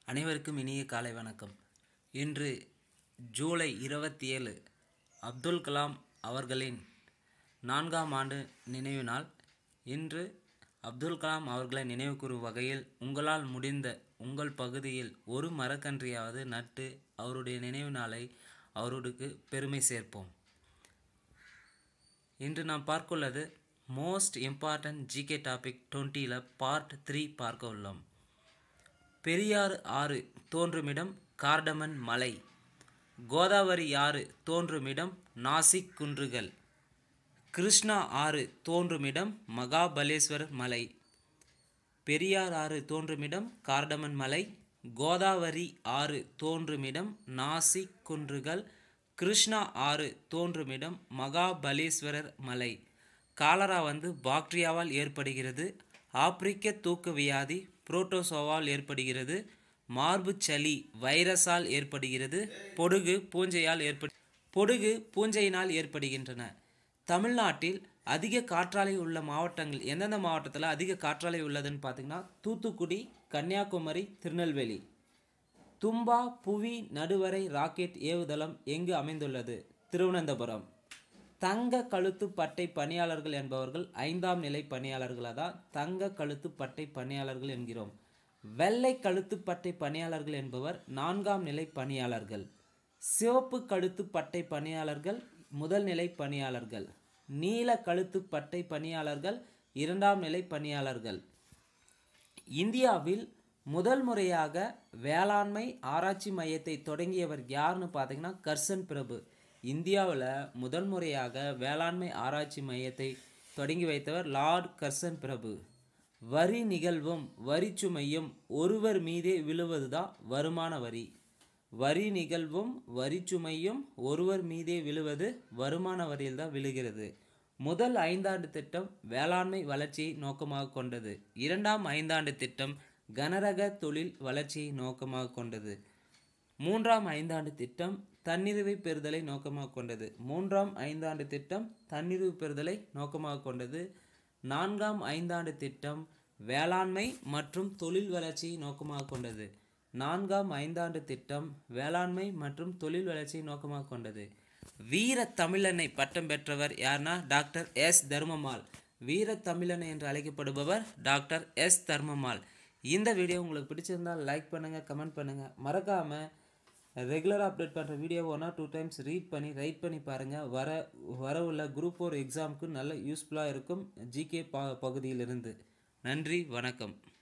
அனைவருக்கும் இனிய காலை வணக்கம் இன்று ஜூலை இருபத்தி ஏழு அப்துல் கலாம் அவர்களின் நான்காம் ஆண்டு நினைவு நாள் இன்று அப்துல் கலாம் அவர்களை நினைவு கூறும் வகையில் உங்களால் முடிந்த உங்கள் பகுதியில் ஒரு மரக்கன்றையாவது நட்டு அவருடைய நினைவு நாளை அவருக்கு பெருமை சேர்ப்போம் இன்று நாம் பார்க்க உள்ளது மோஸ்ட் இம்பார்ட்டன்ட் ஜிகே டாபிக் டுவெண்ட்டியில் பார்ட் த்ரீ பார்க்க உள்ளோம் பெரியாறு ஆறு தோன்றுமிடம் கார்டமன் மலை கோதாவரி ஆறு தோன்றுமிடம் நாசிக் குன்றுகள் கிருஷ்ணா ஆறு தோன்றுமிடம் மகாபலேஸ்வரர் மலை பெரியார் ஆறு தோன்றுமிடம் கார்டமன் மலை கோதாவரி ஆறு தோன்றுமிடம் நாசிக் குன்றுகள் கிருஷ்ணா ஆறு தோன்றுமிடம் மகாபலேஸ்வரர் மலை காலரா வந்து பாக்டீரியாவால் ஏற்படுகிறது ஆப்பிரிக்க தூக்க வியாதி புரோட்டோசோவால் ஏற்படுகிறது மார்பு சளி வைரஸால் ஏற்படுகிறது பொடுகு பூஞ்சையால் ஏற்படு பொடுகு பூஞ்சையினால் ஏற்படுகின்றன தமிழ்நாட்டில் அதிக காற்றாலை உள்ள மாவட்டங்கள் எந்தெந்த மாவட்டத்தில் அதிக காற்றாலை உள்ளதுன்னு பார்த்தீங்கன்னா தூத்துக்குடி கன்னியாகுமரி திருநெல்வேலி தும்பா புவி நடுவரை ராக்கெட் ஏவுதளம் எங்கு அமைந்துள்ளது திருவனந்தபுரம் தங்க கழுத்து பட்டை பணியாளர்கள் என்பவர்கள் ஐந்தாம் நிலை பணியாளர்களை தான் தங்க கழுத்து பட்டை பணியாளர்கள் என்கிறோம் வெள்ளை கழுத்து பட்டை பணியாளர்கள் என்பவர் நான்காம் நிலை பணியாளர்கள் சிவப்பு கழுத்து பட்டை பணியாளர்கள் முதல் நிலை பணியாளர்கள் நீல கழுத்து பட்டை பணியாளர்கள் இரண்டாம் நிலை பணியாளர்கள் இந்தியாவில் முதல் முறையாக வேளாண்மை ஆராய்ச்சி மையத்தை தொடங்கியவர் யாருன்னு பார்த்தீங்கன்னா கர்சன் பிரபு இந்தியாவில் முதல் முறையாக வேளாண்மை ஆராய்ச்சி மையத்தை தொடங்கி வைத்தவர் லார்ட் கர்சன் பிரபு வரி நிகழ்வும் வரிச்சுமையும் ஒருவர் மீதே விழுவதுதான் வருமான வரி வரி நிகழ்வும் வரிச்சுமையும் ஒருவர் மீதே விழுவது வருமான வரியில் தான் விழுகிறது முதல் ஐந்தாண்டு திட்டம் வேளாண்மை வளர்ச்சியை நோக்கமாக கொண்டது இரண்டாம் ஐந்தாண்டு திட்டம் கனரக தொழில் வளர்ச்சியை நோக்கமாக கொண்டது மூன்றாம் ஐந்தாண்டு திட்டம் தன்னிறைவை பெறுதலை நோக்கமாக கொண்டது மூன்றாம் ஐந்தாண்டு திட்டம் தன்னிறைவு பெறுதலை நோக்கமாக கொண்டது நான்காம் ஐந்தாண்டு திட்டம் வேளாண்மை மற்றும் தொழில் வளர்ச்சியை நோக்கமாக கொண்டது நான்காம் ஐந்தாண்டு திட்டம் வேளாண்மை மற்றும் தொழில் வளர்ச்சியை நோக்கமாக கொண்டது வீர தமிழனை பட்டம் பெற்றவர் யார்னா டாக்டர் எஸ் தர்மமால் வீர தமிழன் என்று அழைக்கப்படுபவர் டாக்டர் எஸ் தர்மமால் இந்த வீடியோ உங்களுக்கு பிடிச்சிருந்தால் லைக் பண்ணுங்கள் கமெண்ட் பண்ணுங்கள் மறக்காமல் ரெகுலராக அப்டேட் பண்ணுற video one or two times read பண்ணி ரைட் பண்ணி பாருங்கள் வர வர உள்ள குரூப் ஃபோர் எக்ஸாமுக்கு நல்ல யூஸ்ஃபுல்லாக இருக்கும் ஜிகே பா பகுதியிலிருந்து நன்றி வணக்கம்